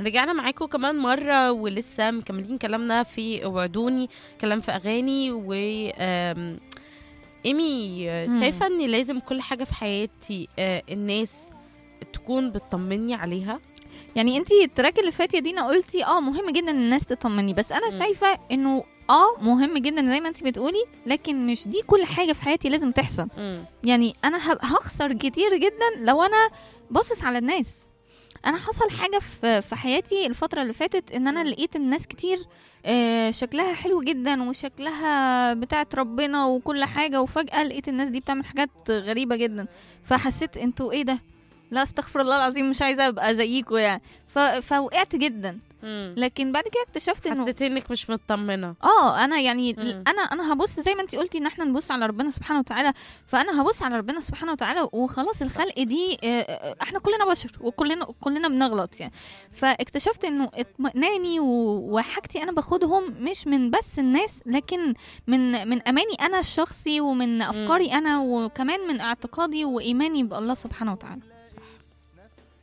رجعنا معاكم كمان مرة ولسه مكملين كلامنا في وعدوني كلام في أغاني و آم، إيمي مم. شايفة إن لازم كل حاجة في حياتي آه، الناس تكون بتطمني عليها يعني انت التراك اللي فات يا دينا قلتي اه مهم جدا ان الناس تطمني بس انا مم. شايفه انه اه مهم جدا زي ما انت بتقولي لكن مش دي كل حاجه في حياتي لازم تحصل مم. يعني انا هب- هخسر كتير جدا لو انا باصص على الناس انا حصل حاجه في في حياتي الفتره اللي فاتت ان انا لقيت الناس كتير آه، شكلها حلو جدا وشكلها بتاعت ربنا وكل حاجه وفجاه لقيت الناس دي بتعمل حاجات غريبه جدا فحسيت انتوا ايه ده لا استغفر الله العظيم مش عايزه ابقى زيكوا يعني ف... فوقعت جدا مم. لكن بعد كده اكتشفت انه حسيت إنك مش مطمنة اه انا يعني مم. انا انا هبص زي ما انت قلتي ان احنا نبص على ربنا سبحانه وتعالى فانا هبص على ربنا سبحانه وتعالى وخلاص الخلق دي آه، آه، احنا كلنا بشر وكلنا كلنا بنغلط يعني فاكتشفت انه اطمئناني و- وحاجتي انا باخدهم مش من بس الناس لكن من من اماني انا الشخصي ومن افكاري انا وكمان من اعتقادي وايماني بالله سبحانه وتعالى